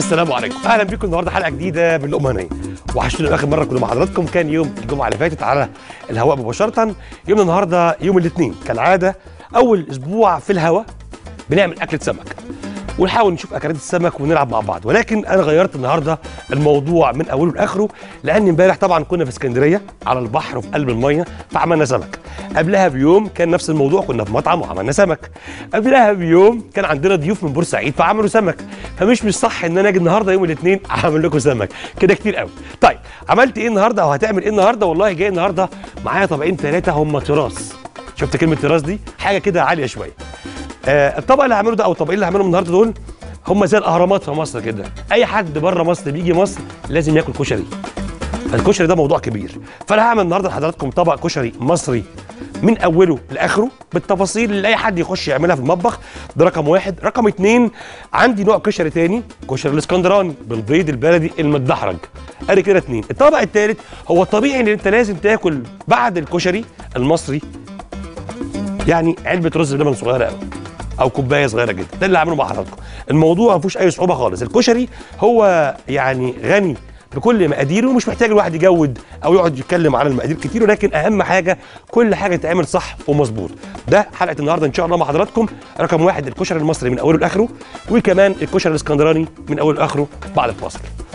السلام عليكم اهلا بكم النهارده حلقه جديده من لقمه هنيه وحشتونا اخر مره كنا مع حضراتكم كان يوم الجمعه اللي فاتت على الهواء مباشره يومنا النهارده يوم الاثنين كالعاده اول اسبوع في الهواء بنعمل اكله سمك ونحاول نشوف اكلات السمك ونلعب مع بعض ولكن انا غيرت النهارده الموضوع من اوله لاخره لان امبارح طبعا كنا في اسكندريه على البحر وفي قلب الميه فعملنا سمك قبلها بيوم كان نفس الموضوع كنا في مطعم وعملنا سمك قبلها بيوم كان عندنا ضيوف من بورسعيد فعملوا سمك فمش مش صح ان انا اجي النهارده يوم الاثنين اعمل لكم سمك كده كتير قوي طيب عملت ايه النهارده او هتعمل ايه النهارده والله جاي النهارده معايا طبقين ثلاثه هم تراث شفت كلمه تراث دي حاجه كده عاليه شويه آه الطبق اللي هعمله ده او الطبقين اللي هعملهم النهارده دول هم زي الاهرامات في مصر كده اي حد بره مصر بيجي مصر لازم ياكل كشري فالكشري ده موضوع كبير فانا هعمل النهارده لحضراتكم طبق كشري مصري من اوله لاخره بالتفاصيل اللي اي حد يخش يعملها في المطبخ ده رقم واحد رقم اتنين عندي نوع كشري تاني كشري الاسكندراني بالبيض البلدي المتدحرج ادي كده اتنين الطبق التالت هو الطبيعي ان انت لازم تاكل بعد الكشري المصري يعني علبه رز بلبن صغيره قوي او كوبايه صغيره جدا ده اللي هعمله مع حضراتكم الموضوع ما فيهوش اي صعوبه خالص الكشري هو يعني غني بكل مقاديره ومش محتاج الواحد يجود او يقعد يتكلم على المقادير كتير ولكن اهم حاجه كل حاجه تتعمل صح ومظبوط ده حلقه النهارده ان شاء الله مع حضراتكم رقم واحد الكشري المصري من اوله لاخره وكمان الكشري الاسكندراني من اوله لاخره بعد الفاصل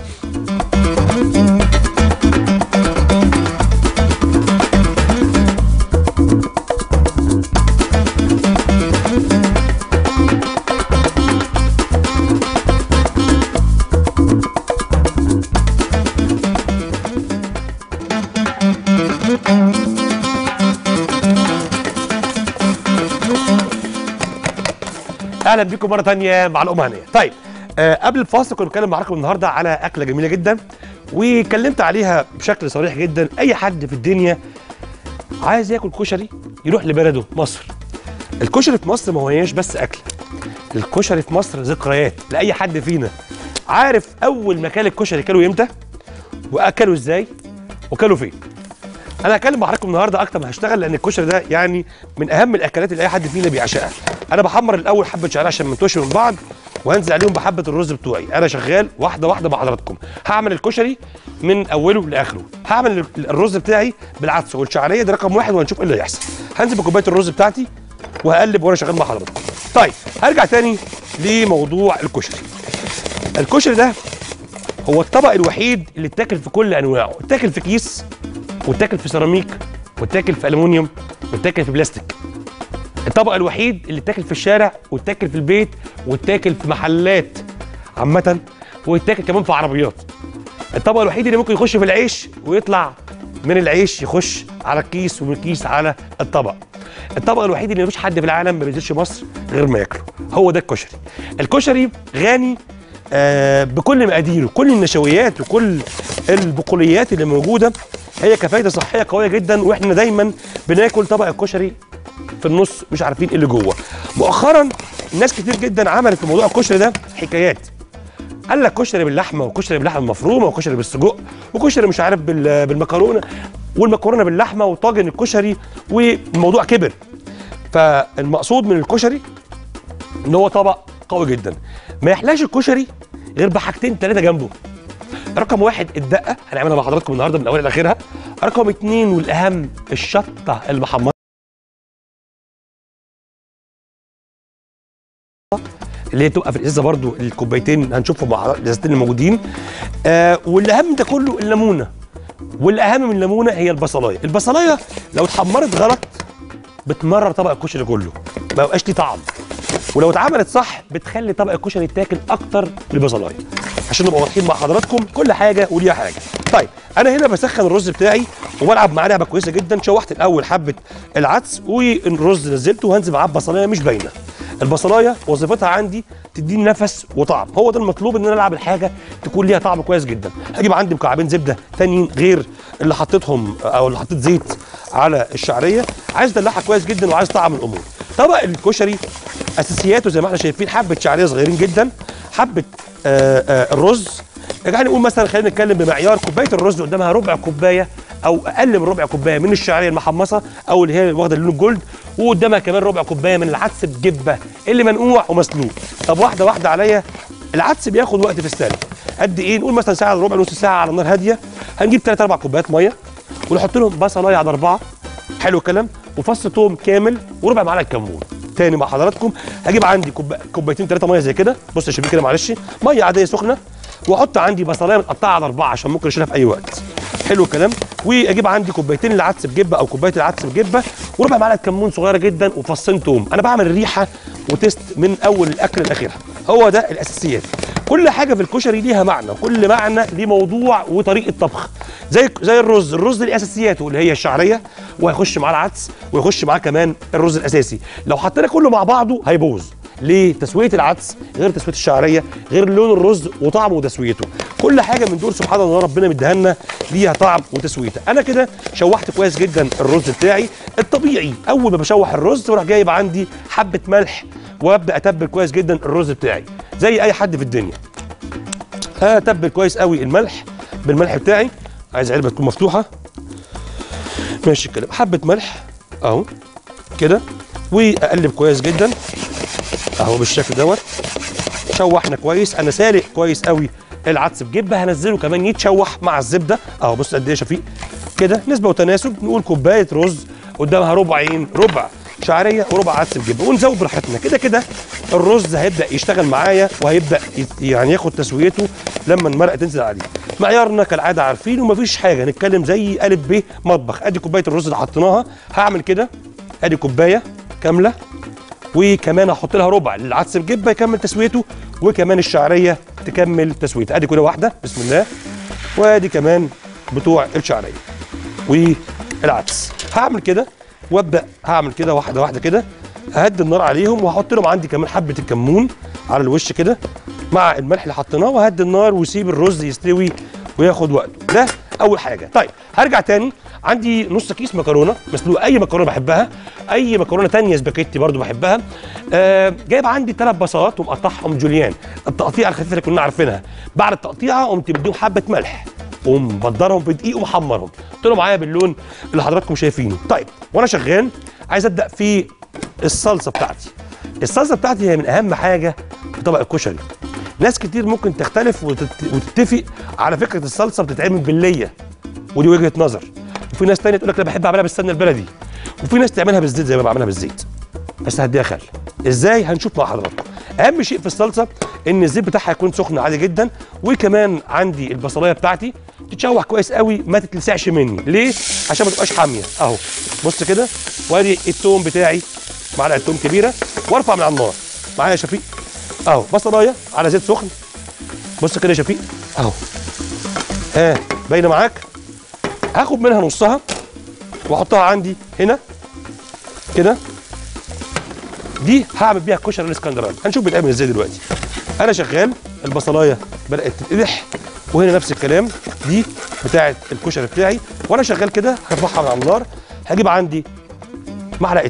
اهلا بيكم مره ثانيه مع الامه هنيه طيب آه قبل الفاصل كنا بنتكلم معاكم النهارده على اكله جميله جدا واتكلمت عليها بشكل صريح جدا اي حد في الدنيا عايز ياكل كشري يروح لبلده مصر الكشري في مصر ما هوش بس اكل الكشري في مصر ذكريات لاي حد فينا عارف اول ما كان الكشري كانوا امتى واكلوا ازاي وكلوا فين انا هتكلم مع حضراتكم النهارده اكتر ما هشتغل لان الكشري ده يعني من اهم الاكلات اللي اي حد فينا بيعشقها انا بحمر الاول حبه شعريه عشان ما ينتوش من بعض وهنزل عليهم بحبه الرز بتوعي انا شغال واحده واحده مع حضراتكم هعمل الكشري من اوله لاخره هعمل الرز بتاعي بالعدس والشعريه ده رقم واحد وهنشوف ايه اللي هيحصل هنزل بكوبايه الرز بتاعتي وهقلب وانا شغال مع حضراتكم طيب هرجع تاني لموضوع الكشري الكشري ده هو الطبق الوحيد اللي اتاكل في كل انواعه اتاكل في كيس واتاكل في سيراميك واتاكل في الومنيوم واتاكل في بلاستيك الطبق الوحيد اللي اتاكل في الشارع واتاكل في البيت واتاكل في محلات عامة واتاكل كمان في عربيات الطبق الوحيد اللي ممكن يخش في العيش ويطلع من العيش يخش على الكيس ومن الكيس على الطبق الطبق الوحيد اللي مفيش حد في العالم ما بينزلش مصر غير ما ياكله هو ده الكشري الكشري غني آه بكل مقاديره كل النشويات وكل البقوليات اللي موجوده هي كفايده صحيه قويه جدا واحنا دايما بناكل طبق الكشري في النص مش عارفين ايه اللي جوه مؤخرا ناس كتير جدا عملت في موضوع الكشري ده حكايات قال لك كشري باللحمه وكشري باللحمه المفرومه وكشري بالسجق وكشري مش عارف بالمكرونه والمكرونه باللحمه وطاجن الكشري والموضوع كبر فالمقصود من الكشري ان هو طبق قوي جدا ما يحلاش الكشري غير بحاجتين ثلاثه جنبه رقم واحد الدقه هنعملها مع حضراتكم النهارده من اولها لاخرها رقم اتنين والاهم الشطه المحمره اللي هي تبقى في الازازه برضو الكوبايتين هنشوفهم مع الازازتين الموجودين آه والاهم ده كله الليمونه والاهم من الليمونه هي البصلايه البصلايه لو اتحمرت غلط بتمرر طبق الكشري كله ما يبقاش ليه طعم ولو اتعملت صح بتخلي طبق الكشري يتاكل اكتر بالبصلايه عشان نبقى واضحين مع حضراتكم كل حاجه وليها حاجه طيب انا هنا بسخن الرز بتاعي وبلعب معاه لعبه كويسه جدا شوحت الاول حبه العدس والرز نزلته وهنزل معاه بصلايه مش باينه البصلايه وظيفتها عندي تديني نفس وطعم هو ده المطلوب ان انا العب الحاجه تكون ليها طعم كويس جدا هجيب عندي مكعبين زبده تانيين غير اللي حطيتهم او اللي حطيت زيت على الشعريه عايز ادلعها كويس جدا وعايز طعم الامور طبق الكشري اساسياته زي ما احنا شايفين حبه شعريه صغيرين جدا حبه آآ آآ الرز يعني نقول مثلا خلينا نتكلم بمعيار كوبايه الرز قدامها ربع كوبايه او اقل من ربع كوبايه من الشعريه المحمصه او اللي هي واخده اللون الجولد وقدامها كمان ربع كوبايه من العدس بجبه اللي منقوع ومسلوق طب واحده واحده عليا العدس بياخد وقت في السلق قد ايه نقول مثلا ساعه الا ربع نص ساعه على نار هاديه هنجيب 3 4 كوبايات ميه ونحط لهم بصلايه على اربعه حلو الكلام وفص توم كامل وربع معلقه كمون تاني مع حضراتكم هجيب عندي كوب... كوبايتين ثلاثه ميه زي كده بص يا شباب كده معلش ميه عاديه سخنه واحط عندي بصلايه متقطعه على اربعه عشان ممكن اشيلها في اي وقت حلو الكلام واجيب عندي كوبايتين العدس بجبه او كوبايه العدس بجبه وربع معلقه كمون صغيره جدا وفصين توم انا بعمل ريحه وتست من اول الاكل لاخرها هو ده الاساسيات كل حاجه في الكشري ليها معنى كل معنى ليه موضوع وطريقه طبخ زي زي الرز الرز ليه اساسياته اللي هي الشعريه وهيخش معاه العدس ويخش معاه كمان الرز الاساسي لو حطينا كله مع بعضه هيبوظ ليه تسويه العدس غير تسويه الشعريه غير لون الرز وطعمه وتسويته كل حاجه من دول سبحان الله ربنا مديها لنا ليها طعم وتسويته انا كده شوحت كويس جدا الرز بتاعي الطبيعي اول ما بشوح الرز بروح جايب عندي حبه ملح وابدا اتبل كويس جدا الرز بتاعي زي اي حد في الدنيا هتبل كويس قوي الملح بالملح بتاعي عايز علبه تكون مفتوحه ماشي كده حبه ملح اهو كده واقلب كويس جدا اهو بالشكل دوت شوحنا كويس انا سالق كويس قوي العدس بجبه هنزله كمان يتشوح مع الزبده اهو بص قد ايه يا شفيق كده نسبه وتناسب نقول كوبايه رز قدامها ربعين ربع شعريه وربع عدس بجبه ونزود براحتنا كده كده الرز هيبدا يشتغل معايا وهيبدا يت- يعني ياخد تسويته لما المرقه تنزل عليه معيارنا كالعاده عارفين ومفيش حاجه نتكلم زي الف ب مطبخ ادي كوبايه الرز اللي حطيناها هعمل كده ادي كوبايه كامله وكمان هحط لها ربع العدس بجبه يكمل تسويته وكمان الشعريه تكمل تسويتها ادي كده واحده بسم الله وادي كمان بتوع الشعريه والعدس هعمل كده وابدا هعمل كده واحده واحده كده اهدي النار عليهم وهحط لهم عندي كمان حبه الكمون على الوش كده مع الملح اللي حطيناه وهدي النار واسيب الرز يستوي وياخد وقته ده اول حاجه طيب هرجع تاني عندي نص كيس مكرونه مسلوقه اي مكرونه بحبها اي مكرونه تانية سباكيتي برضو بحبها آه جايب عندي ثلاث بصلات ومقطعهم جوليان التقطيعه الخفيفه اللي كنا عارفينها بعد التقطيعه قمت مديهم حبه ملح ومبدرهم بدقيق ومحمرهم طلعوا معايا باللون اللي حضراتكم شايفينه طيب وانا شغال عايز ابدا في الصلصه بتاعتي الصلصه بتاعتي هي من اهم حاجه في طبق الكشري ناس كتير ممكن تختلف وتت- وتتفق على فكره الصلصه بتتعمل بالليه ودي وجهه نظر وفي ناس تانية تقول لك لا بحب اعملها بالسمنه البلدي وفي ناس تعملها بالزيت زي ما بعملها بالزيت بس هديها خل ازاي هنشوف مع حضراتكم اهم شيء في الصلصه ان الزيت بتاعها يكون سخن عادي جدا وكمان عندي البصلايه بتاعتي تتشوح كويس قوي ما تتلسعش مني ليه عشان ما تبقاش حاميه اهو بص كده وادي التوم بتاعي معلقه توم كبيره وارفع من على النار معايا يا شفيق اهو بصلايه على زيت سخن بص كده يا شفيق اهو ها باينه معاك هاخد منها نصها واحطها عندي هنا كده دي هعمل بيها الكشري الاسكندراني هنشوف بيتعمل ازاي دلوقتي انا شغال البصلايه بدات تتقدح وهنا نفس الكلام دي بتاعه الكشري بتاعي وانا شغال كده هرفعها من على النار هجيب عندي معلقه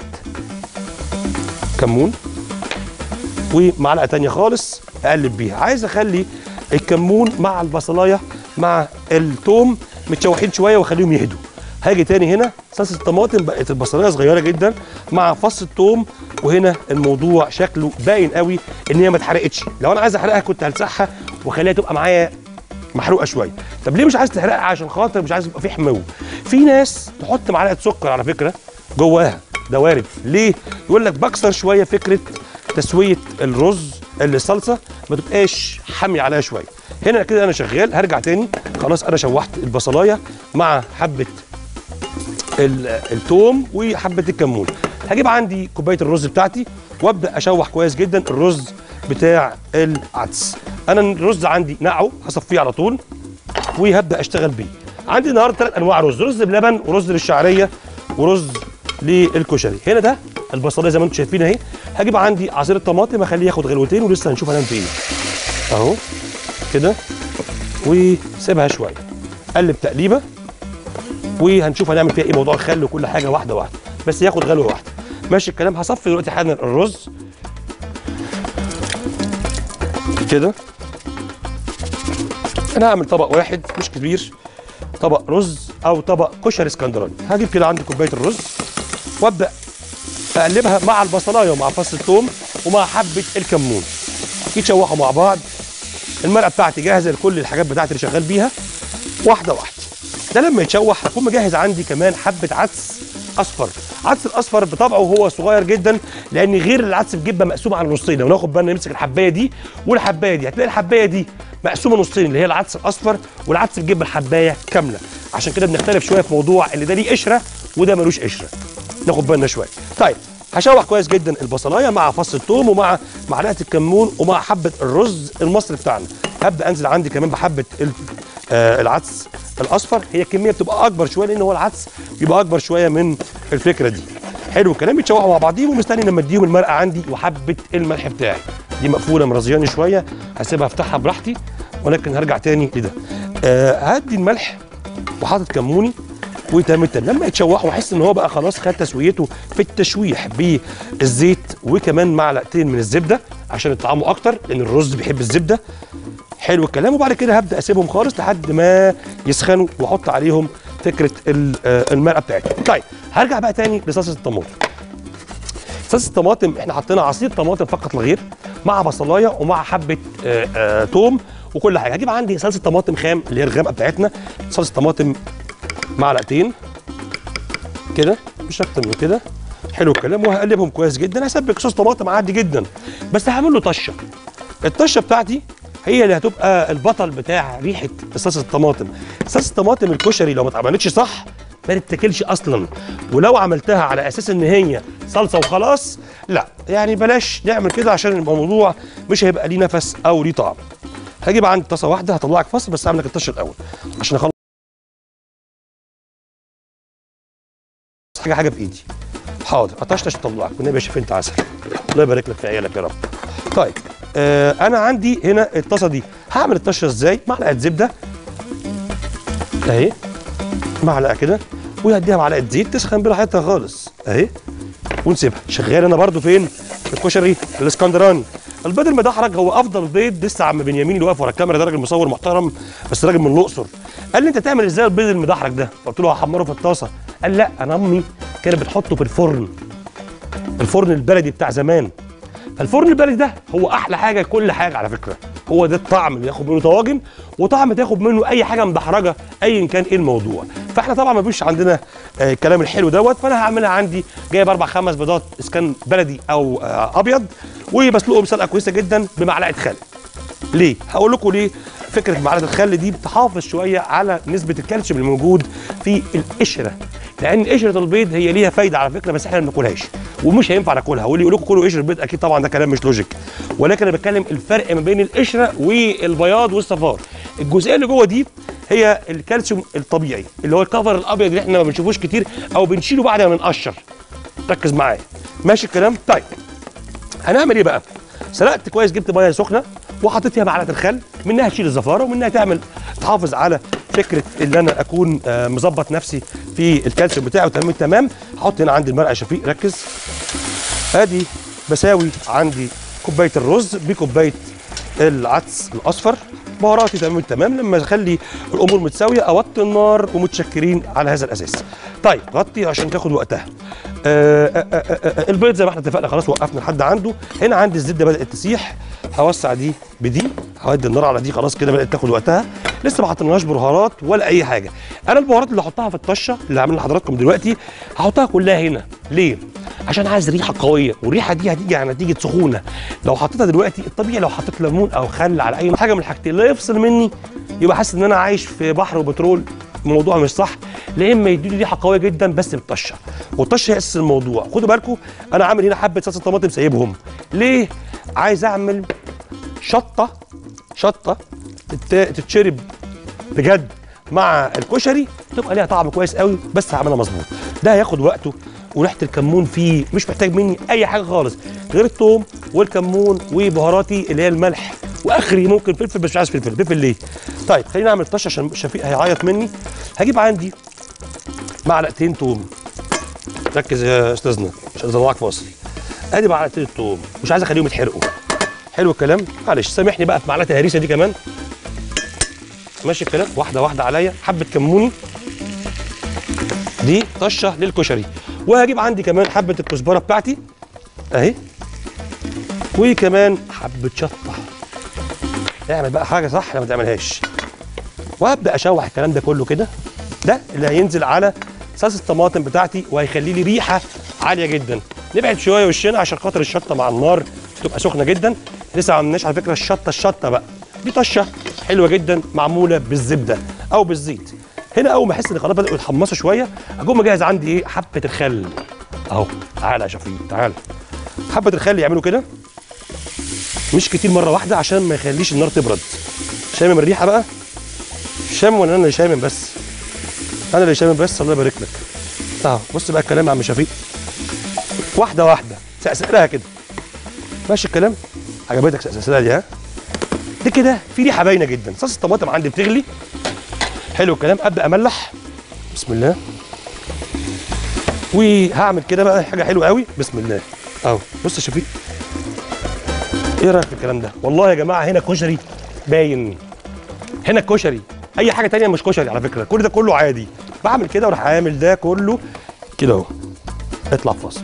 كمون ومعلقه تانية خالص اقلب بيها عايز اخلي الكمون مع البصلايه مع التوم متشوحين شويه واخليهم يهدوا هاجي تاني هنا صلصه الطماطم بقت البصلايه صغيره جدا مع فص التوم وهنا الموضوع شكله باين قوي ان هي ما اتحرقتش لو انا عايز احرقها كنت هلسعها واخليها تبقى معايا محروقه شويه طب ليه مش عايز تحرقها عشان خاطر مش عايز يبقى فيه حمو في ناس تحط معلقه سكر على فكره جواها ده وارد ليه يقول لك بكسر شويه فكره تسويه الرز الصلصه ما تبقاش حامي عليها شويه هنا كده انا شغال هرجع تاني خلاص انا شوحت البصلايه مع حبه ال- التوم وحبه الكمون هجيب عندي كوبايه الرز بتاعتي وابدا اشوح كويس جدا الرز بتاع العدس انا الرز عندي نقعه هصفيه على طول وهبدا اشتغل بيه عندي النهارده ثلاث انواع رز رز بلبن ورز للشعريه ورز للكشري هنا ده البصلايه زي ما انتم شايفين اهي هجيب عندي عصير الطماطم اخليه ياخد غلوتين ولسه هنشوف هنعمل فيه ايه اهو كده وسيبها شويه قلب تقليبه وهنشوف هنعمل فيها ايه موضوع الخل وكل حاجه واحده واحده بس ياخد غلوه واحده ماشي الكلام هصفي دلوقتي حالا الرز كده انا هعمل طبق واحد مش كبير طبق رز او طبق كشري اسكندراني هجيب كده عندي كوبايه الرز وابدا اقلبها مع البصلايه ومع فص الثوم ومع حبه الكمون يتشوحوا مع بعض المرقه بتاعتي جاهزه لكل الحاجات بتاعتي اللي شغال بيها واحده واحده ده لما يتشوح هكون مجهز عندي كمان حبه عدس اصفر العدس الاصفر بطبعه هو صغير جدا لان غير العدس بجبه مقسومه على نصين لو ناخد بالنا نمسك الحبايه دي والحبايه دي هتلاقي الحبايه دي مقسومه نصين اللي هي العدس الاصفر والعدس بجبه الحبايه كامله عشان كده بنختلف شويه في موضوع اللي ده ليه قشره وده ملوش قشره ناخد بالنا شويه طيب هشوح كويس جدا البصلايه مع فص الثوم ومع معلقه الكمون ومع حبه الرز المصري بتاعنا هبدا انزل عندي كمان بحبه ال- آه العدس الاصفر هي الكميه بتبقى اكبر شويه لان هو العدس بيبقى اكبر شويه من الفكره دي حلو الكلام يتشوحوا مع بعضيهم ومستني لما اديهم المرقه عندي وحبه الملح بتاعي دي مقفوله مرزياني شويه هسيبها افتحها براحتي ولكن هرجع تاني لده آه هدي الملح وحاطط كموني وتمام التمام لما يتشوحوا واحس ان هو بقى خلاص خد تسويته في التشويح بالزيت وكمان معلقتين من الزبده عشان يطعموا اكتر لان الرز بيحب الزبده حلو الكلام وبعد كده هبدا اسيبهم خالص لحد ما يسخنوا واحط عليهم فكره ال- آه، المرقه بتاعتهم طيب هرجع بقى تاني لصلصه الطماطم صلصه الطماطم احنا حطينا عصير طماطم فقط لا غير مع بصلايه ومع حبه آه، آه، توم وكل حاجه هجيب عندي صلصه طماطم خام اللي هي الغامقه بتاعتنا صلصه طماطم معلقتين كده مش اكتر من كده حلو الكلام وهقلبهم كويس جدا هسبك صوص طماطم عادي جدا بس هعمل له طشه الطشه بتاعتي هي اللي هتبقى البطل بتاع ريحه صلصه الطماطم صلصه الطماطم الكشري لو ما اتعملتش صح ما تتاكلش اصلا ولو عملتها على اساس ان هي صلصه وخلاص لا يعني بلاش نعمل كده عشان الموضوع مش هيبقى ليه نفس او ليه طعم هجيب عندي طاسه واحده هطلعك فصل بس اعمل لك الطشه الاول عشان اخلص حاجه حاجه بايدي حاضر اطشطش اطلعك والنبي يا شيف انت عسل الله يبارك لك في عيالك يا رب طيب آه انا عندي هنا الطاسه دي هعمل الطشه ازاي معلقه زبده اهي معلقه كده وهديها معلقه زيت تسخن براحتها خالص اهي ونسيبها شغال انا برضو فين في الكشري الاسكندراني البيض المدحرج هو افضل بيض لسه عم بنيامين اللي واقف ورا الكاميرا ده راجل مصور محترم بس راجل من الاقصر قال لي انت تعمل ازاي البيض المدحرج ده قلت له هحمره في الطاسه قال لا انا امي كانت بتحطه في الفرن الفرن البلدي بتاع زمان فالفرن البلدي ده هو احلى حاجه كل حاجه على فكره هو ده الطعم اللي ياخد منه طواجن وطعم تاخد منه اي حاجه مدحرجه ايا كان ايه الموضوع فاحنا طبعا ما فيش عندنا آه الكلام الحلو دوت فانا هعملها عندي جايب اربع خمس بيضات اسكان بلدي او آه ابيض وبسلقهم سلقه كويسه جدا بمعلقه خل ليه؟ هقول لكم ليه فكره معلقه الخل دي بتحافظ شويه على نسبه الكالسيوم الموجود في القشره لان قشره البيض هي ليها فايده على فكره بس احنا ما بناكلهاش ومش هينفع ناكلها واللي يقول لكم كلوا قشره البيض اكيد طبعا ده كلام مش لوجيك ولكن انا بتكلم الفرق ما بين القشره والبياض والصفار الجزئيه اللي جوه دي هي الكالسيوم الطبيعي اللي هو الكفر الابيض اللي احنا ما بنشوفوش كتير او بنشيله بعد ما بنقشر ركز معايا ماشي الكلام طيب هنعمل ايه بقى سلقت كويس جبت ميه سخنه وحطيت فيها معلقه الخل منها تشيل الزفاره ومنها تعمل تحافظ على فكره ان انا اكون آه، مظبط نفسي في الكالسيوم بتاعي وتمام التمام هحط هنا عندي المرقه شفيق ركز ادي بساوي عندي كوبايه الرز بكوبايه العدس الاصفر بهاراتي تمام التمام لما اخلي الامور متساويه اوطي النار ومتشكرين على هذا الاساس طيب غطي عشان تاخد وقتها آه آه آه آه آه البيض زي ما احنا اتفقنا خلاص وقفنا لحد عنده هنا عندي الزبده بدات تسيح هوسع دي بدي هودي النار على دي خلاص كده بدات تاخد وقتها لسه ما حطيناش بهارات ولا اي حاجه انا البهارات اللي هحطها في الطشه اللي هعملها لحضراتكم دلوقتي هحطها كلها هنا ليه عشان عايز ريحه قويه والريحه دي هتيجي على نتيجه سخونه لو حطيتها دلوقتي الطبيعي لو حطيت ليمون او خل على اي حاجه من الحاجتين لا يفصل مني يبقى حاسس ان انا عايش في بحر وبترول الموضوع مش صح لا اما يديني ريحه قويه جدا بس بالطشه والطشه هي اساس الموضوع خدوا بالكم انا عامل هنا حبه صلصه طماطم سايبهم ليه عايز اعمل شطه شطه تت- تتشرب بجد مع الكشري تبقى ليها طعم كويس قوي بس هعملها مظبوط ده هياخد وقته وريحه الكمون فيه مش محتاج مني اي حاجه خالص غير الثوم والكمون وبهاراتي اللي هي الملح واخري ممكن فلفل بس مش عايز فلفل فلفل ليه طيب خلينا نعمل طشه عشان شفيق هيعيط مني هجيب عندي معلقتين توم ركز يا استاذنا عشان اطلعك فاصل ادي معلقتين التوم مش عايز اخليهم يتحرقوا حلو الكلام معلش سامحني بقى في معلقه الهريسه دي كمان ماشي الكلام واحده واحده عليا حبه كموني دي طشه للكشري وهجيب عندي كمان حبه الكزبره بتاعتي اهي وكمان حبه شطه اعمل بقى حاجه صح لما تعملهاش وابدا اشوح الكلام ده كله كده ده اللي هينزل على صلصه الطماطم بتاعتي وهيخلي لي ريحه عاليه جدا نبعد شويه وشنا عشان خاطر الشطه مع النار تبقى سخنه جدا لسه ما عملناش على فكره الشطه الشطه بقى دي طشه حلوه جدا معموله بالزبده او بالزيت هنا اول ما احس ان خلاص بداوا يتحمصوا شويه اقوم مجهز عندي ايه حبه الخل اهو تعالى يا شفيق تعالى حبه الخل يعملوا كده مش كتير مره واحده عشان ما يخليش النار تبرد شامم الريحه بقى شامم ولا انا اللي شامم بس انا اللي شامم بس الله يبارك لك اهو بص بقى الكلام يا عم شفيق واحده واحده سقسق لها كده ماشي الكلام عجبتك سقسقها دي ها دي كده في ريحه باينه جدا صلصه الطماطم عندي بتغلي حلو الكلام ابدا املح بسم الله وهعمل كده بقى حاجه حلوه قوي بسم الله اهو بص يا شفيق ايه رايك في الكلام ده والله يا جماعه هنا كشري باين هنا الكشري اي حاجه تانية مش كشري على فكره كل ده كله عادي بعمل كده وراح عامل ده كله كده اهو اطلع فاصل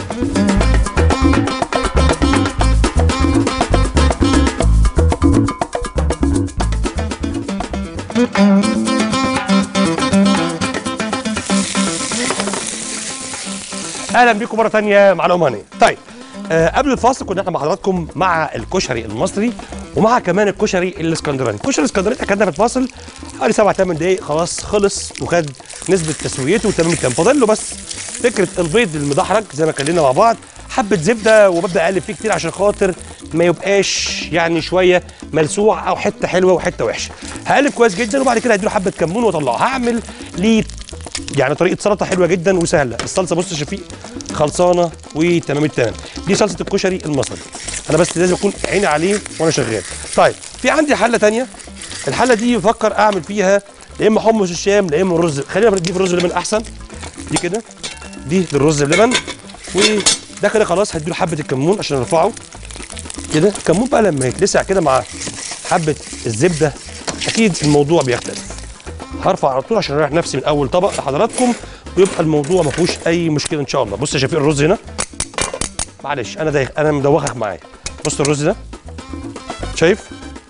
اهلا بيكم مره تانية مع الامانيه طيب آه قبل الفاصل كنا احنا مع حضراتكم مع الكشري المصري ومع كمان الكشري الاسكندراني الكشري الاسكندراني اكلنا في الفاصل حوالي 7 8 دقايق خلاص خلص وخد نسبه تسويته وتمام التمام فاضل له بس فكره البيض المدحرج زي ما اتكلمنا مع بعض حبه زبده وببدا اقلب فيه كتير عشان خاطر ما يبقاش يعني شويه ملسوع او حته حلوه وحته وحشه هقلب كويس جدا وبعد كده هديله حبه كمون واطلعه هعمل ليه يعني طريقه سلطه حلوه جدا وسهله الصلصه بص يا شفيق خلصانه وتمام التمام دي صلصه الكشري المصري انا بس لازم اكون عيني عليه وانا شغال طيب في عندي حله تانية الحله دي بفكر اعمل فيها يا اما حمص الشام يا اما الرز خلينا نجيب الرز بلبن احسن دي كده دي للرز بلبن وده كده خلاص هديله حبه الكمون عشان ارفعه كده الكمون بقى لما يتلسع كده مع حبه الزبده اكيد الموضوع بيختلف هرفع على طول عشان اريح نفسي من اول طبق لحضراتكم ويبقى الموضوع ما فيهوش اي مشكله ان شاء الله بص يا شفيق الرز هنا معلش انا دايخ انا مدوخك معايا بص الرز ده شايف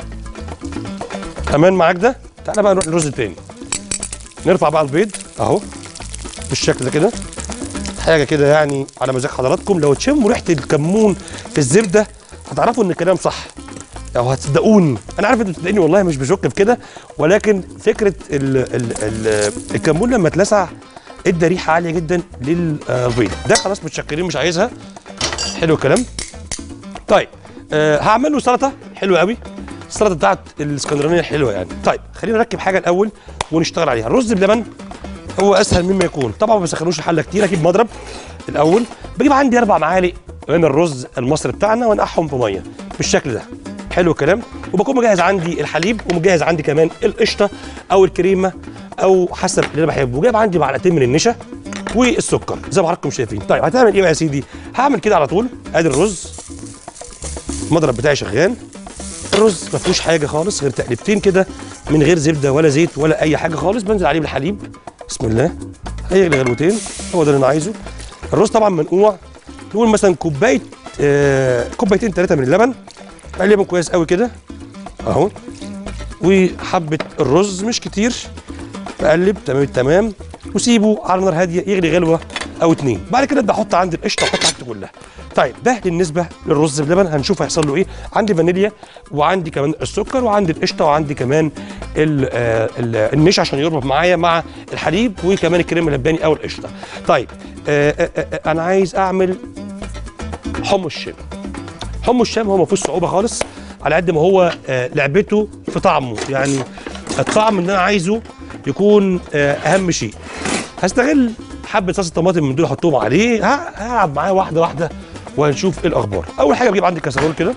امان معاك ده تعالى بقى نروح للرز التاني نرفع بقى البيض اهو بالشكل ده كده حاجه كده يعني على مزاج حضراتكم لو تشموا ريحه الكمون في الزبده هتعرفوا ان الكلام صح او هتصدقوني انا عارف انتوا بتصدقوني والله مش بشك في كده ولكن فكره ال ال ال الكمون لما اتلسع ادى ريحه عاليه جدا للبيض ده خلاص متشكرين مش عايزها حلو الكلام طيب أه هعمل له سلطه حلوه قوي السلطه بتاعت الاسكندرانيه حلوه يعني طيب خلينا نركب حاجه الاول ونشتغل عليها الرز بلبن هو اسهل مما يكون طبعا ما بسخنوش الحله كتير اجيب مضرب الاول بجيب عندي اربع معالق من الرز المصري بتاعنا وانقعهم في ميه بالشكل ده حلو الكلام وبكون مجهز عندي الحليب ومجهز عندي كمان القشطه او الكريمه او حسب اللي انا بحبه وجايب عندي معلقتين من النشا والسكر زي ما حضراتكم شايفين طيب هتعمل ايه بقى يا سيدي هعمل كده على طول ادي الرز المضرب بتاعي شغال الرز ما فيهوش حاجه خالص غير تقليبتين كده من غير زبده ولا زيت ولا اي حاجه خالص بنزل عليه بالحليب بسم الله هيغلي غلوتين هو ده اللي انا عايزه الرز طبعا منقوع نقول مثلا كوبايه آه كوبايتين ثلاثه من اللبن اقلبهم كويس قوي كده اهو وحبه الرز مش كتير بقلب تمام التمام وسيبه على نار هاديه يغلي غلوه او اتنين بعد كده ابدا احط عندي القشطه واحط حاجتي كلها طيب ده بالنسبه للرز بلبن هنشوف هيحصل له ايه عندي فانيليا وعندي كمان السكر وعندي القشطه وعندي كمان ال ال النشا عشان يربط معايا مع الحليب وكمان الكريمه اللباني او القشطه طيب آآ آآ انا عايز اعمل حمص الشام حمص الشام هو ما فيهوش صعوبه خالص على قد ما هو آه لعبته في طعمه يعني الطعم اللي انا عايزه يكون آه اهم شيء هستغل حبه صلصه طماطم من دول احطهم عليه هلعب معاه واحده واحده وهنشوف ايه الاخبار اول حاجه بجيب عندي كسرول كده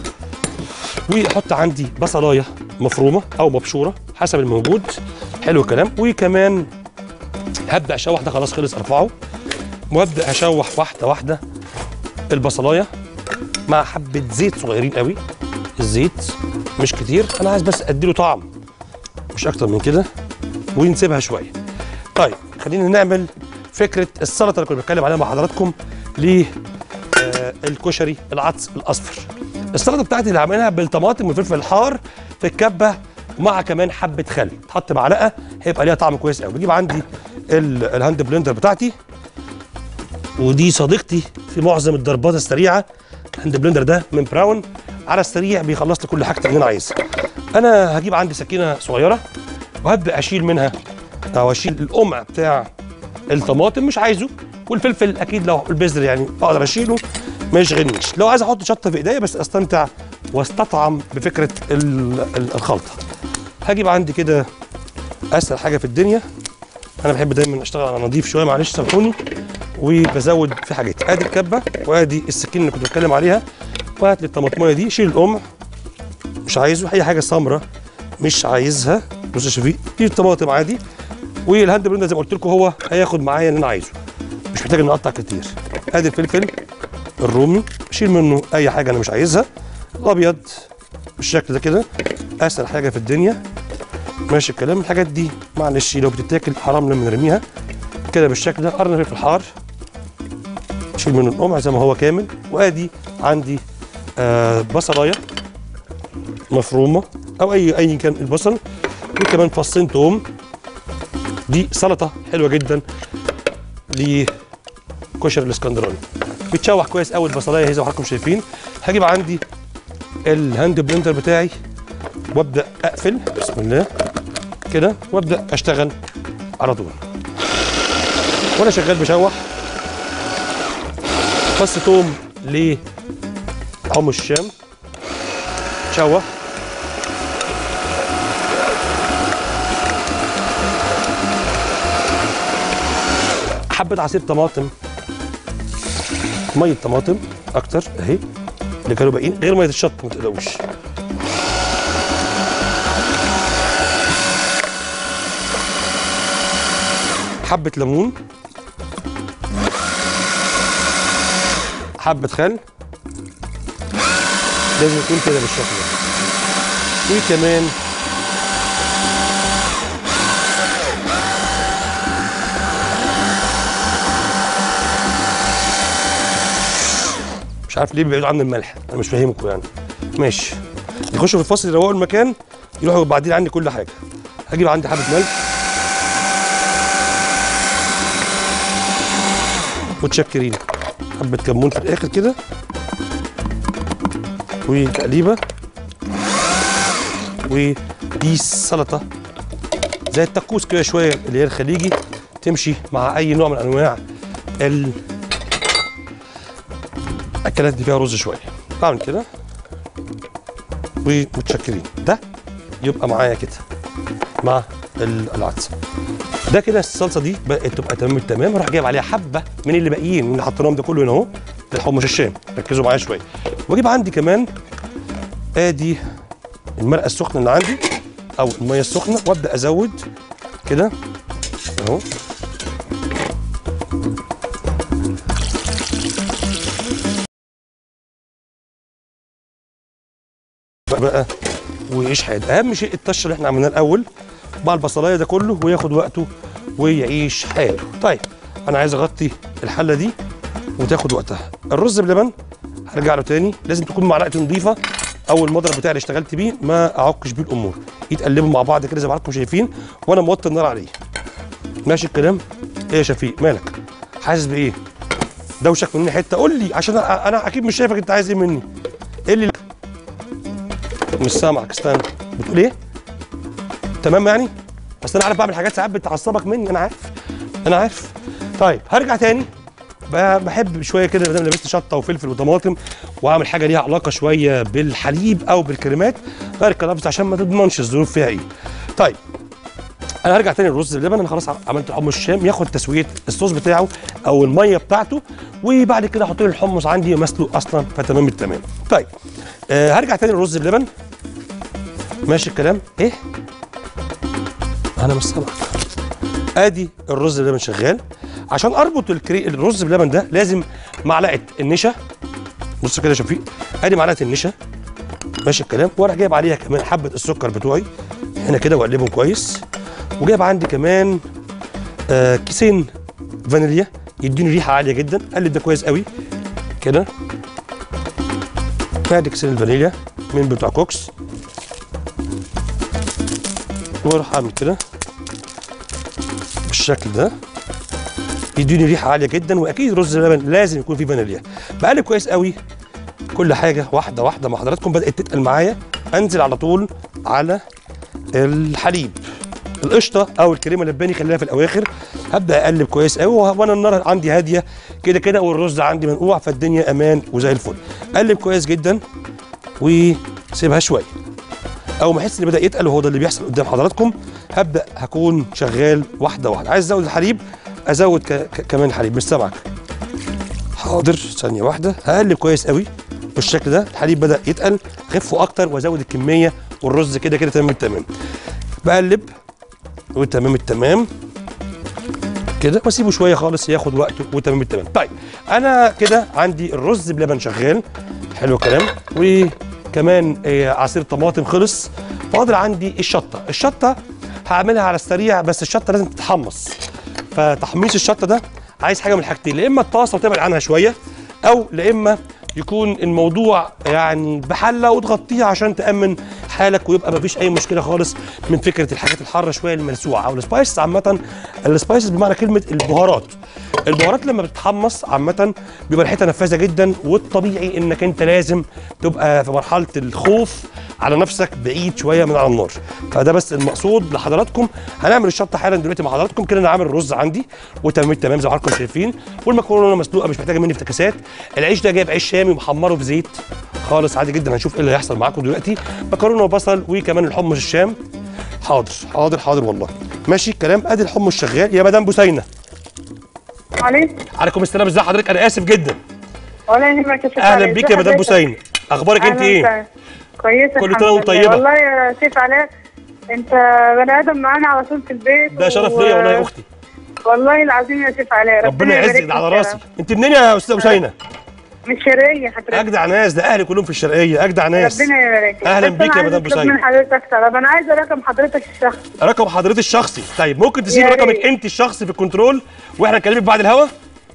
واحط عندي بصلايه مفرومه او مبشوره حسب الموجود حلو الكلام وكمان هبدا اشوح ده خلاص خلص ارفعه وابدا اشوح واحده واحده البصلايه مع حبه زيت صغيرين قوي الزيت مش كتير انا عايز بس اديله طعم مش اكتر من كده ونسيبها شويه طيب خلينا نعمل فكره السلطه اللي كنا بنتكلم عليها مع حضراتكم ل الكشري العدس الاصفر السلطه بتاعتي اللي هعملها بالطماطم والفلفل الحار في الكبه ومع كمان حبه خل تحط معلقه هيبقى ليها طعم كويس قوي بجيب عندي ال- الهاند بلندر بتاعتي ودي صديقتي في معظم الضربات السريعه الهاند بلندر ده من براون على السريع بيخلص لي كل حاجتي اللي انا عايزها انا هجيب عندي سكينه صغيره وهبدا اشيل منها او اشيل القمع بتاع الطماطم مش عايزه والفلفل اكيد لو البذر يعني اقدر اشيله ما يشغلنيش لو عايز احط شطه في ايديا بس استمتع واستطعم بفكره ال- ال- الخلطه هجيب عندي كده اسهل حاجه في الدنيا انا بحب دايما اشتغل على نظيف شويه معلش سامحوني وبزود في حاجات ادي الكبه وادي السكينه اللي كنت بتكلم عليها وهات لي الطماطميه دي شيل القمع مش عايزه اي حاجه سمراء مش عايزها بص يا شفيق دي الطماطم عادي والهاند بلندر زي ما قلت لكم هو هياخد معايا اللي انا عايزه مش محتاج ان اقطع كتير ادي الفلفل الرومي اشيل منه اي حاجه انا مش عايزها الابيض بالشكل ده كده اسهل حاجه في الدنيا ماشي الكلام الحاجات دي معلش لو بتتاكل حرام لما نرميها كده بالشكل ده قرن فلفل حار اشيل منه القمع زي ما هو كامل وادي عندي آه بصلايه مفرومه او اي اي كان البصل وكمان فصين توم دي سلطه حلوه جدا لكشر الاسكندراني بتشوح كويس قوي البصلايه زي ما حضراتكم شايفين هجيب عندي الهاند بلندر بتاعي وابدا اقفل بسم الله كده وابدا اشتغل على طول وانا شغال بشوح فص توم لحمص الشام شوح حبة عصير طماطم مية طماطم أكتر أهي اللي كانوا باقيين غير مية الشط ما تقلقوش حبة ليمون حبة خل لازم يكون كده بالشكل ده وكمان مش عارف ليه بيبعدوا عن الملح انا مش فاهمكم يعني ماشي يخشوا في الفصل يروقوا المكان يروحوا بعدين عندي كل حاجه هجيب عندي حبه ملح متشكرين حبه كمون في الاخر كده وتقليبه ودي سلطه زي التكوس كده شويه اللي هي الخليجي تمشي مع اي نوع من انواع ال الاكلات دي فيها رز شويه بعمل كده ومتشكرين ده يبقى معايا كده مع ال- العدس ده كده الصلصه دي بقت تبقى تمام التمام اروح جايب عليها حبه من اللي باقيين من اللي حطيناهم ده كله هنا اهو الحمص الشام ركزوا معايا شويه واجيب عندي كمان ادي المرقه السخنه اللي عندي او الميه السخنه وابدا ازود كده اهو بقى ويعيش حياته اهم شيء الطشه اللي احنا عملناه الاول مع البصلايه ده كله وياخد وقته ويعيش حياته طيب انا عايز اغطي الحله دي وتاخد وقتها الرز بلبن هرجع له تاني لازم تكون معلقتي نظيفه او المضرب بتاعي اللي اشتغلت بيه ما اعكش بيه الامور يتقلبوا مع بعض كده زي ما حضراتكم شايفين وانا موطي النار عليه ماشي الكلام ايه يا شفيق مالك حاسس بايه دوشك مني حته قول لي عشان انا أنا اكيد مش شايفك انت عايز ايه مني ايه اللي مش سامعك استنى بتقول ايه تمام يعني بس انا عارف بعمل حاجات ساعات بتعصبك مني انا عارف انا عارف طيب هرجع تاني ب- بحب شويه كده ما دام لبست شطه وفلفل وطماطم واعمل حاجه ليها علاقه شويه بالحليب او بالكريمات غير الكلافس عشان ما تضمنش الظروف فيها ايه طيب انا هرجع تاني للرز باللبن انا خلاص عملت حمص الشام ياخد تسويه الصوص بتاعه او الميه بتاعته وبعد كده احط له الحمص عندي مسلوق اصلا فتمام التمام طيب آه هرجع تاني للرز بلبن ماشي الكلام ايه انا مش سامعك ادي الرز بلبن شغال عشان اربط الكري... الرز بلبن ده لازم معلقه النشا بص كده يا شفيق ادي معلقه النشا ماشي الكلام واروح جايب عليها كمان حبه السكر بتوعي هنا كده واقلبهم كويس وجايب عندي كمان آه كيسين فانيليا يديني ريحه عاليه جدا قلب ده كويس قوي كده وادي كيسين الفانيليا من بتوع كوكس واروح اعمل كده بالشكل ده يديني ريحه عاليه جدا واكيد رز اللبن لازم يكون فيه فانيليا بقلب كويس قوي كل حاجه واحده واحده مع حضراتكم بدات تتقل معايا انزل على طول على الحليب القشطه او الكريمه اللباني خليها في الاواخر هبدا اقلب كويس قوي وانا النار عندي هاديه كده كده والرز عندي منقوع فالدنيا امان وزي الفل قلب كويس جدا وسيبها شويه اول ما احس ان بدا يتقل وهو ده اللي بيحصل قدام حضراتكم هبدا هكون شغال واحده واحده عايز ازود الحليب ازود ك... ك... كمان حليب مش سامعك حاضر ثانيه واحده هقلب كويس قوي بالشكل ده الحليب بدا يتقل خفه اكتر وازود الكميه والرز كده كده تمام التمام بقلب وتمام التمام كده واسيبه شويه خالص ياخد وقته وتمام التمام طيب انا كده عندي الرز بلبن شغال حلو الكلام وكمان آه، عصير طماطم خلص فاضل عندي الشطه الشطه هعملها على السريع بس الشطه لازم تتحمص فتحميص الشطه ده عايز حاجه من الحاجتين يا اما الطاسه وتبعد عنها شويه او لا اما يكون الموضوع يعني بحله وتغطيها عشان تامن حالك ويبقى مفيش اي مشكله خالص من فكره الحاجات الحاره شويه الملسوعه او السبايسز عامه السبايسز بمعنى كلمه البهارات البهارات لما بتتحمص عامه بيبقى ريحتها نفاذه جدا والطبيعي انك انت لازم تبقى في مرحله الخوف على نفسك بعيد شويه من على النار فده بس المقصود لحضراتكم هنعمل الشطه حالا دلوقتي مع حضراتكم كده انا عامل الرز عندي وتمام تمام زي ما حضراتكم شايفين والمكرونه مسلوقه مش محتاجه مني افتكاسات العيش ده جايب عيش شامي ومحمره في زيت خالص عادي جدا هنشوف ايه اللي هيحصل معاكم دلوقتي مكرونه وبصل وكمان الحمص الشام حاضر حاضر حاضر والله ماشي الكلام ادي الحمص شغال يا مدام بوسينه عليك عليكم السلام ازي حضرتك انا اسف جدا ولا يهمك يا سيف اهلا علاء. بيك يا مدام حضرتك؟ بوسينه اخبارك انت أهلاً ايه وسهلاً. كويسه كل الحمد سنة وأنت لله. طيبة. والله يا سيف علاء انت بني ادم معانا على طول في البيت ده شرف و- ليا والله يا اختي والله العظيم يا سيف علاء ربنا يبارك يعزك لك ده على يا راسي رب. انت منين يا استاذه بوسينه من الشرقيه حضرتك اجدع ناس ده اهلي كلهم في الشرقيه اجدع ناس ربنا يبارك لك. أهلاً بس بيك أنا يا مدام عايزة أطلب بوسينة. من حضرتك طلب انا عايزه رقم حضرتك الشخصي رقم حضرتك الشخصي طيب ممكن تسيب يا رقمك ريت. انت الشخصي في الكنترول واحنا نكلمك بعد الهوا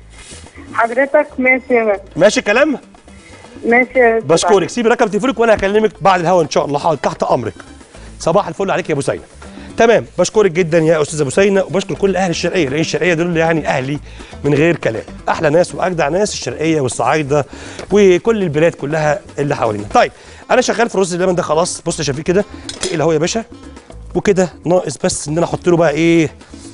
حضرتك ماشي يا باشا. ماشي الكلام ماشي يا سيف بشكرك سيبي رقم تليفونك وانا هكلمك بعد الهوا ان شاء الله حاضر تحت امرك صباح الفل عليك يا بوسينه تمام بشكرك جدا يا استاذه بوسينه وبشكر كل اهل الشرقيه لان الشرقيه دول يعني اهلي من غير كلام احلى ناس واجدع ناس الشرقيه والصعايده وكل البلاد كلها اللي حوالينا طيب انا شغال في رز اللبن ده خلاص بص يا شفيق كده تقل اهو يا باشا وكده ناقص بس ان انا احط له بقى ايه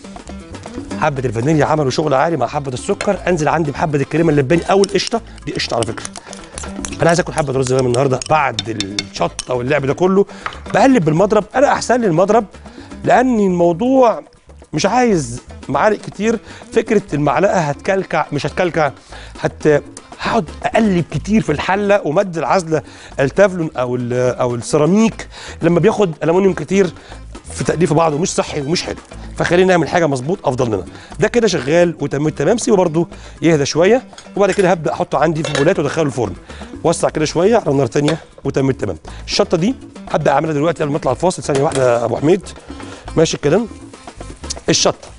حبه الفانيليا عملوا شغل عالي مع حبه السكر انزل عندي بحبه الكريمه اللباني او القشطه دي قشطه على فكره انا عايز اكل حبه رز بلبن النهارده بعد الشطه واللعب ده كله بقلب بالمضرب انا احسن لي المضرب لان الموضوع مش عايز معالق كتير فكره المعلقه هتكلكع مش هتكلكع هت هقعد اقلب كتير في الحله ومد العزله التافلون او ال- او السيراميك لما بياخد الومنيوم كتير في تأليف بعضه مش صحي ومش حلو فخلينا نعمل حاجه مظبوط افضل لنا ده كده شغال وتمام تمام سيبه برده يهدى شويه وبعد كده هبدا احطه عندي في بولات وادخله الفرن وسع كده شويه على نار ثانيه وتمام تمام الشطه دي هبدا اعملها دلوقتي قبل ما اطلع الفاصل ثانيه واحده يا ابو حميد ماشي الكلام الشطه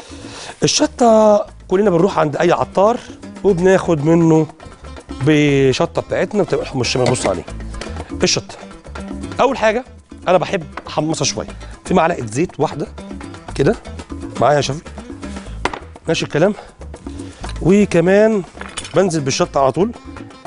الشطه كلنا بنروح عند اي عطار وبناخد منه بشطه بتاعتنا بتبقى الحمص الشامي بص عليه الشطه اول حاجه انا بحب احمصها شويه في معلقه زيت واحده كده معايا يا شفيق ماشي الكلام وكمان بنزل بالشطه على طول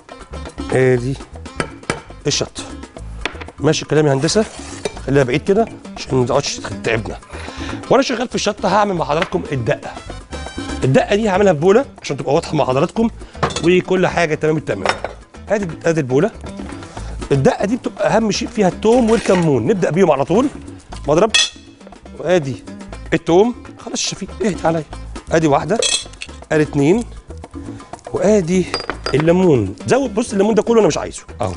ادي الشطه ماشي الكلام يا هندسه خليها بعيد كده عشان ما تقعدش تتعبنا وانا شغال في الشطه هعمل مع حضراتكم الدقه الدقه دي هعملها في بوله عشان تبقى واضحه مع حضراتكم وكل حاجه تمام التمام ادي ادي البوله الدقه دي بتبقى اهم شيء فيها التوم والكمون نبدا بيهم على طول مضرب وادي التوم خلاص شفيق اهدى عليا ادي واحده ادي اتنين وادي الليمون زود بص الليمون ده كله انا مش عايزه اهو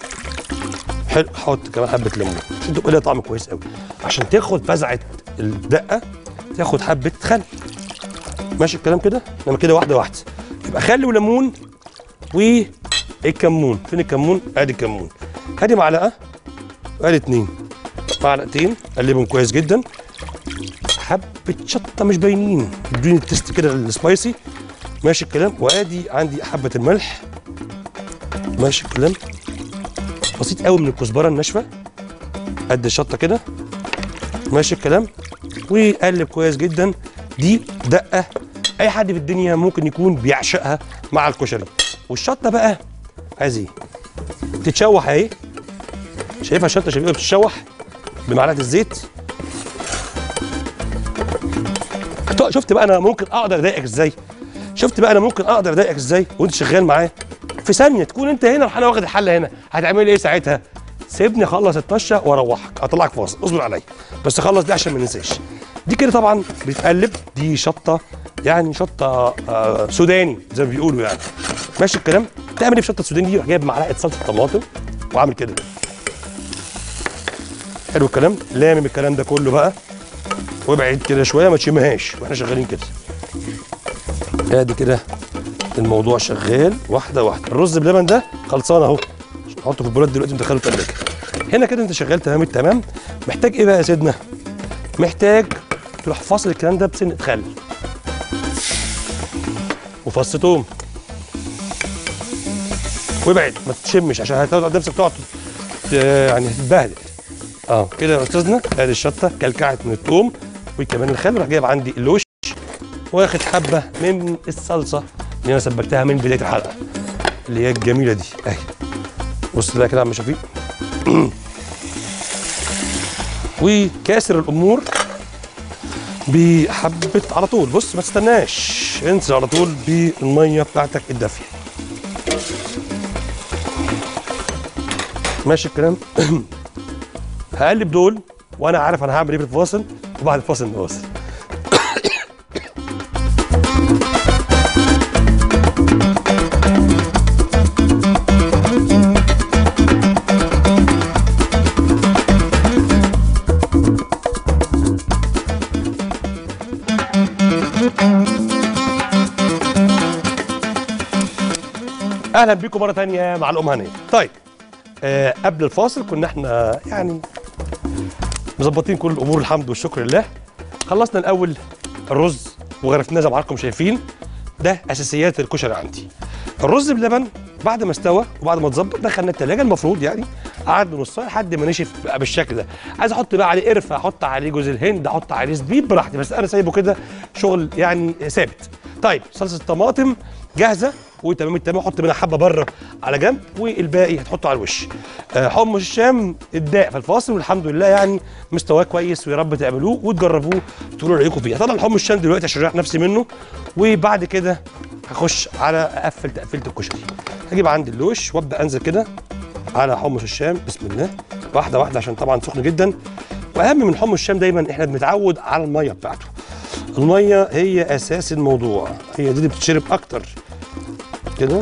حلو حط كمان حبه ليمون عشان تبقى ليها طعم كويس قوي عشان تاخد فزعه الدقه تاخد حبه خل ماشي الكلام كده لما كده واحده واحده يبقى خل وليمون والكمون فين الكمون ادي الكمون ادي معلقه وادي اتنين معلقتين قلبهم كويس جدا حبه شطه مش باينين ادوني التست كده السبايسي ماشي الكلام وادي عندي حبه الملح ماشي الكلام بسيط قوي من الكزبره الناشفه قد الشطه كده ماشي الكلام وقلب كويس جدا دي دقه اي حد في الدنيا ممكن يكون بيعشقها مع الكشري والشطه بقى عايز ايه تتشوح اهي شايفها الشطه شايفها بتتشوح بمعلقه الزيت طيب شفت بقى انا ممكن اقدر اضايقك ازاي شفت بقى انا ممكن اقدر اضايقك ازاي وانت شغال معايا في ثانيه تكون انت هنا وانا واخد الحله هنا هتعمل ايه ساعتها سيبني اخلص الطشه واروحك اطلعك فاصل اصبر عليا بس خلص دي عشان ما ننساش دي كده طبعا بتقلب دي شطه يعني شطه آه سوداني زي ما بيقولوا يعني ماشي الكلام تعمل ايه بشطه سوداني دي روح جايب معلقه صلصه طماطم وعامل كده حلو الكلام لامم الكلام ده كله بقى وابعد كده شويه ما تشمهاش واحنا شغالين كده ادي كده الموضوع شغال واحده واحده الرز بلبن ده خلصان اهو عشان نحطه في البولات دلوقتي ندخله التلاجه هنا كده انت شغال تمام التمام محتاج ايه بقى يا سيدنا محتاج تروح فاصل الكلام ده بسنه خل وفص توم وابعد ما تشمش عشان هتقعد نفسك تقعد ت- يعني تتبهدل اه كده يا استاذنا ادي الشطه كلكعت من الثوم وكمان الخل راح جايب عندي اللوش واخد حبه من الصلصه اللي انا سبكتها من بدايه الحلقه اللي هي الجميله دي اهي بص بقى كده يا عم شفيق وكاسر الامور بحبه على طول بص ما تستناش انزل على طول بالميه بتاعتك الدافيه ماشي الكلام هقلب دول وانا عارف انا هعمل ايه في الفاصل وبعد الفاصل نواصل اهلا بيكم مره تانية مع الام هنيه طيب آه قبل الفاصل كنا احنا يعني مظبطين كل الامور الحمد والشكر لله خلصنا الاول الرز وغرفناه زي ما حضراتكم شايفين ده اساسيات الكشري عندي الرز بلبن بعد ما استوى وبعد ما اتظبط دخلنا التلاجة المفروض يعني قعد نص ساعه لحد ما نشف بقى بالشكل ده عايز احط بقى عليه قرفه احط عليه جوز الهند احط عليه زبيب براحتي بس انا سايبه كده شغل يعني ثابت طيب صلصه الطماطم جاهزه وتمام التمام حط منها حبه بره على جنب والباقي هتحطه على الوش آه، حمص الشام اتضاق في الفاصل والحمد لله يعني مستواه كويس ويا رب تعملوه وتجربوه تقولوا رايكم فيه طبعا حمص الشام دلوقتي عشان اريح نفسي منه وبعد كده هخش على اقفل تقفيله الكشري هجيب عندي اللوش وابدا انزل كده على حمص الشام بسم الله واحده واحده عشان طبعا سخن جدا واهم من حمص الشام دايما احنا بنتعود على الميه بتاعته الميه هي اساس الموضوع هي دي اللي بتتشرب اكتر كده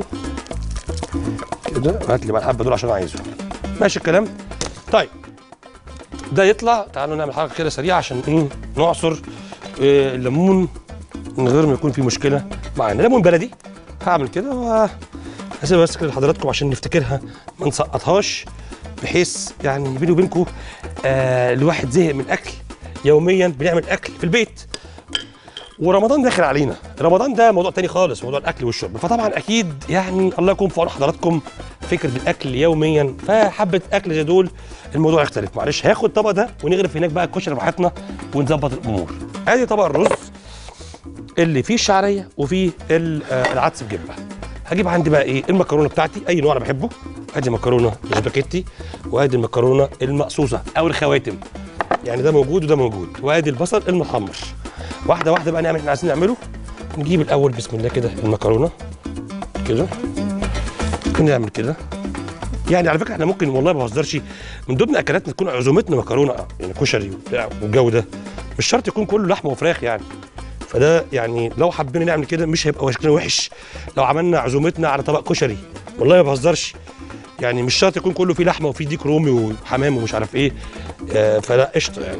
كده هات لي بقى الحبه دول عشان عايزه ماشي الكلام طيب ده يطلع تعالوا نعمل حاجه كده سريعه عشان ايه نعصر آه، الليمون من غير ما يكون في مشكله معانا ليمون بلدي هعمل كده وهسيبها بس كده لحضراتكم عشان نفتكرها ما نسقطهاش بحيث يعني بيني وبينكم آه الواحد زهق من الاكل يوميا بنعمل اكل في البيت ورمضان داخل علينا رمضان ده موضوع تاني خالص موضوع الاكل والشرب فطبعا اكيد يعني الله يكون في عون حضراتكم فكره الاكل يوميا فحبه اكل زي دول الموضوع يختلف معلش هاخد الطبق ده ونغرف هناك بقى الكشري براحتنا ونظبط الامور ادي طبق الرز اللي فيه الشعريه وفيه ال- آه، العدس بجبه هجيب عندي بقى ايه المكرونه بتاعتي اي نوع انا بحبه ادي مكرونه سباكيتي وادي المكرونه المقصوصه او الخواتم يعني ده موجود وده موجود وادي البصل المحمر واحده واحده بقى نعمل احنا عايزين نعمله نجيب الاول بسم الله كده المكرونه كده ونعمل كده يعني على فكره احنا ممكن والله ما بهزرش من ضمن اكلاتنا تكون عزومتنا مكرونه يعني كشري وبتاع والجو ده مش شرط يكون كله لحمه وفراخ يعني فده يعني لو حبينا نعمل كده مش هيبقى شكلنا وحش لو عملنا عزومتنا على طبق كشري والله ما بهزرش يعني مش شرط يكون كله فيه لحمه وفيه ديك رومي وحمام ومش عارف ايه آه فلا قشطه يعني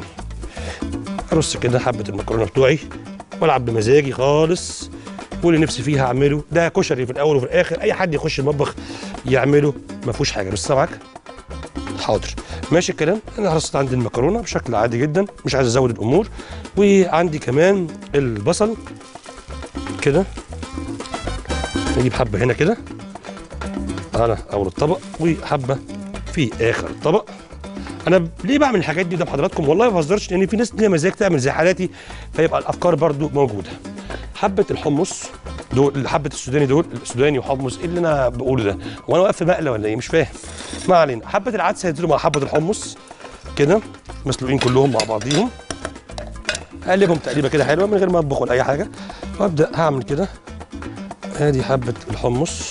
ارص كده حبه المكرونه بتوعي والعب بمزاجي خالص واللي نفسي فيها اعمله ده كشري في الاول وفي الاخر اي حد يخش المطبخ يعمله ما فيهوش حاجه بس سامعك حاضر ماشي الكلام انا رصيت عندي المكرونه بشكل عادي جدا مش عايز ازود الامور وعندي كمان البصل كده نجيب حبه هنا كده على اول الطبق وحبه في في اخر الطبق انا ليه بعمل الحاجات دي ده بحضراتكم والله ما بهزرش لان في ناس ليها مزاج تعمل زي حالاتي فيبقى الافكار برضو موجوده حبه الحمص دول حبه السوداني دول السوداني وحمص ايه اللي انا بقوله ده وانا واقف في مقله ولا ايه مش فاهم ما علينا حبه العدس هينزلوا مع حبه الحمص كده مسلوقين كلهم مع بعضيهم اقلبهم تقليبه كده حلوه من غير ما اطبخ ولا اي حاجه وابدا هعمل كده ادي حبه الحمص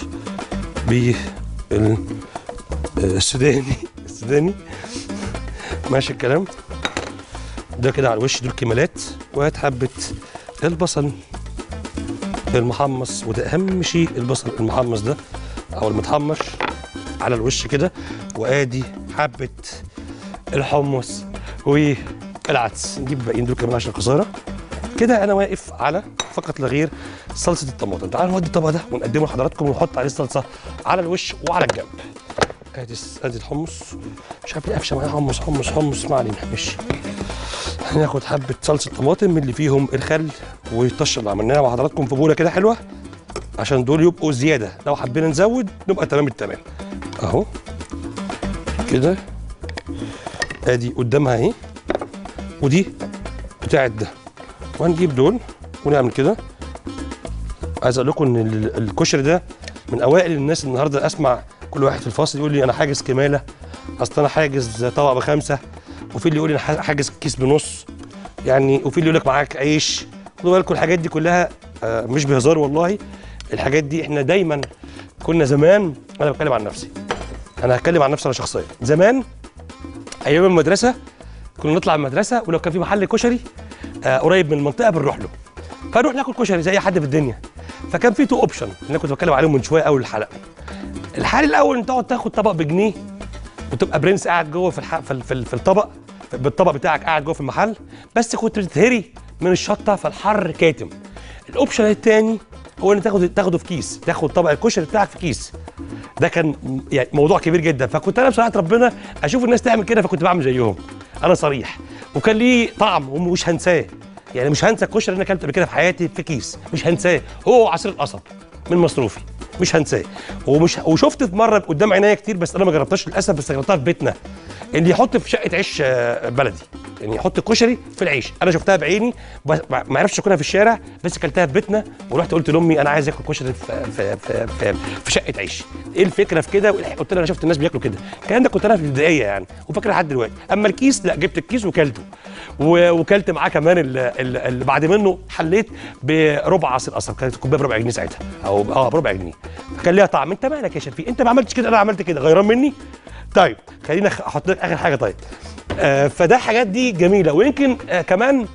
بال السوداني السوداني ماشي الكلام ده كده على الوش دول كمالات وهات حبه البصل المحمص وده اهم شيء البصل المحمص ده او المتحمر على الوش كده وادي حبه الحمص والعدس نجيب الباقيين دول كمان عشان الخساره كده انا واقف على فقط لا غير صلصه الطماطم تعالوا نودي الطبق ده ونقدمه لحضراتكم ونحط عليه الصلصه على الوش وعلى الجنب ادي ادي الحمص مش عارف ليه قفشه معايا حمص حمص حمص ما علينا ماشي هناخد حبه صلصه طماطم من اللي فيهم الخل والطشه اللي عملناها مع حضراتكم في بوله كده حلوه عشان دول يبقوا زياده لو حبينا نزود نبقى تمام التمام اهو كده ادي قدامها اهي ودي بتاعت ده وهنجيب دول ونعمل كده عايز اقول لكم ان ال- الكشري ده من اوائل الناس النهارده اسمع كل واحد في الفصل يقول لي انا حاجز كماله اصل انا حاجز طبق بخمسه وفي اللي يقول لي انا حاجز كيس بنص يعني وفي اللي يقول لك معاك عيش خدوا بالكم الحاجات دي كلها آه، مش بهزار والله الحاجات دي احنا دايما كنا زمان انا بتكلم عن نفسي انا هتكلم عن نفسي انا شخصيا زمان ايام المدرسه كنا نطلع من المدرسه ولو كان في محل كشري آه قريب من المنطقه بنروح له فنروح ناكل كشري زي اي حد في الدنيا فكان في تو اوبشن اللي انا كنت بتكلم عليهم من شويه اول الحلقه الحال الاول انت تقعد تاخد طبق بجنيه وتبقى برنس قاعد جوه في الح... في, ال- في, ال- في الطبق بالطبق بتاعك قاعد جوه في المحل بس كنت بتتهري من الشطه فالحر كاتم الاوبشن الثاني هو ان تاخد تاخده في كيس تاخد طبق الكشري بتاعك في كيس ده كان م- يعني موضوع كبير جدا فكنت انا بصراحه ربنا اشوف الناس تعمل كده فكنت بعمل زيهم انا صريح وكان ليه طعم ومش هنساه يعني مش هنسى الكشري اللي انا اكلته قبل كده في حياتي في كيس مش هنساه هو عصير القصب من مصروفي مش هنساه ومش وشفت في مره قدام عينيا كتير بس انا ما جربتهاش للاسف بس جربتها في بيتنا اللي يحط في شقه عيش آه، بلدي يعني يحط الكشري في العيش انا شفتها بعيني بس ما ما عرفتش اكلها في الشارع بس اكلتها في بيتنا ورحت قلت لامي انا عايز اكل كشري في في في, في, في شقه عيش ايه الفكره في كده قلت لها انا شفت الناس بياكلوا كده الكلام ده كنت انا في البدايه يعني وفاكر لحد دلوقتي اما الكيس لا جبت الكيس وكلته و- وكلت معاه كمان ال- ال- اللي بعد منه حليت بربع عصير قصب كانت الكوبايه بربع جنيه ساعتها او اه بربع جنيه فكان ليها طعم انت مالك يا شفيق انت ما عملتش كده انا عملت كده غيران مني طيب خلينا أخ- احط لك اخر حاجه طيب آه فده حاجات دي جميله ويمكن آه كمان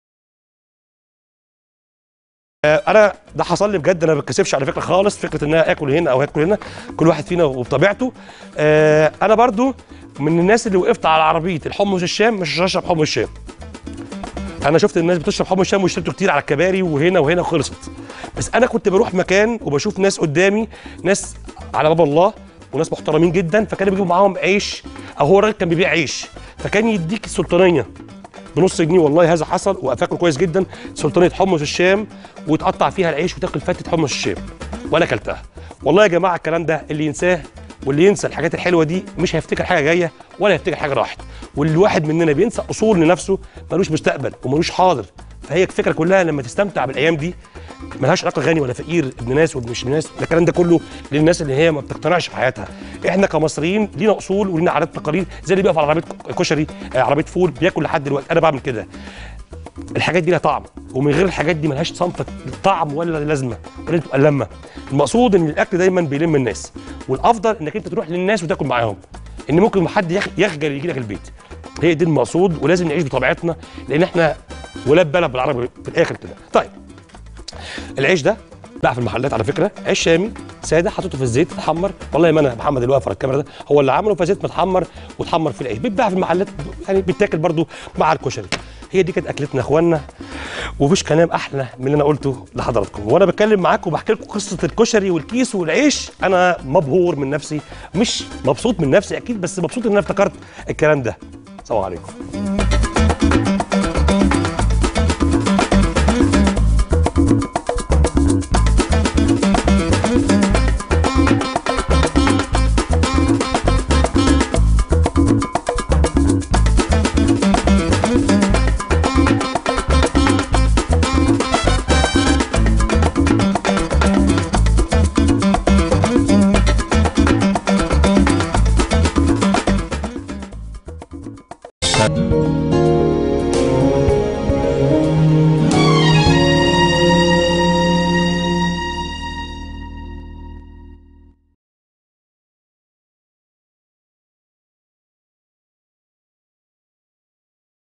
آه، انا ده حصل لي بجد انا ما بتكسفش على فكره خالص فكره ان انا اكل هنا او اكل هنا كل واحد فينا وبطبيعته آه انا برضو من الناس اللي وقفت على عربيه الحمص الشام مش هشرب حمص الشام انا شفت الناس بتشرب حمص الشام وشربته كتير على الكباري وهنا وهنا وخلصت بس انا كنت بروح مكان وبشوف ناس قدامي ناس على باب الله وناس محترمين جدا فكانوا بيجيبوا معاهم عيش او هو الراجل كان بيبيع عيش فكان يديك السلطانيه بنص جنيه والله هذا حصل وفاكره كويس جدا سلطانيه حمص الشام وتقطع فيها العيش وتاكل فتة حمص الشام وانا اكلتها والله يا جماعه الكلام ده اللي ينساه واللي ينسى الحاجات الحلوه دي مش هيفتكر حاجه جايه ولا هيفتكر حاجه راحت والواحد مننا بينسى اصول لنفسه ملوش مستقبل وملوش حاضر فهي الفكره كلها لما تستمتع بالايام دي ملهاش علاقه غني ولا فقير ابن ناس ولا مش ابن ناس ده الكلام ده كله للناس اللي هي ما بتقتنعش في حياتها احنا كمصريين لينا اصول ولينا عادات تقاليد زي اللي بيقف على عربيه كشري آه، عربيه فول بياكل لحد دلوقتي انا بعمل كده الحاجات دي لها طعم ومن غير الحاجات دي ملهاش صنف طعم ولا لازمه ولا تبقى لمه المقصود ان الاكل دايما بيلم الناس والافضل انك انت تروح للناس وتاكل معاهم ان ممكن حد يخ- يخجل يجي لك البيت هي دي المقصود ولازم نعيش بطبيعتنا لان احنا ولاد بلد بالعربي في الاخر كده طيب العيش ده باع في المحلات على فكره عيش شامي ساده حطيته في الزيت اتحمر والله ما انا محمد اللي واقف على الكاميرا ده هو اللي عمله فزيت متحمر واتحمر في العيش بيتباع في المحلات يعني بيتاكل برضو مع الكشري هي دي كانت اكلتنا يا اخوانا ومفيش كلام احلى من اللي انا قلته لحضراتكم وانا بتكلم معاكم وبحكي لكم قصه الكشري والكيس والعيش انا مبهور من نفسي مش مبسوط من نفسي اكيد بس مبسوط ان انا افتكرت الكلام ده السلام عليكم